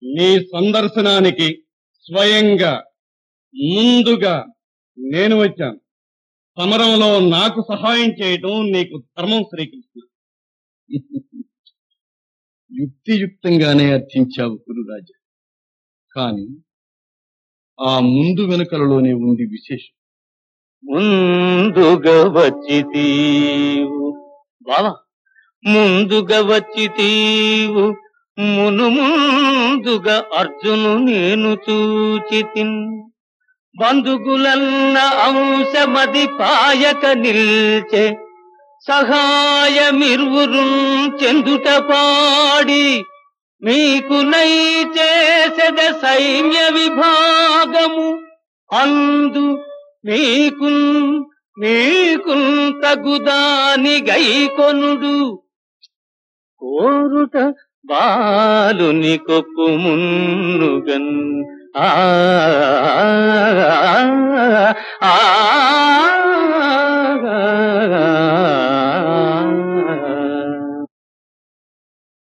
నీ సందర్శనానికి స్వయంగా ముందుగా నేను వచ్చాను సమరంలో నాకు సహాయం చేయటం నీకు ధర్మం శ్రీకృష్ణ యుక్తియుక్తంగానే అర్థించావు గురురాజా కాని ఆ ముందు వెనుకలలోనే ఉంది విశేషం ముందుగా వచ్చి తీవు బావా ముందుగా వచ్చి తీవు మును ముందుగా అర్జును నేను చూచితిన్ బంధుగులన్న అంశమది పాయక నిల్చే సహాయమిరువురు చెందుట పాడి మీకు నై చేసెద సైన్య విభాగము అందు మీకు మీకు తగుదాని గైకొనుడు కోరుట బాలుని కొప్పు మున్నుగన్ ఆ ఆ, ఆ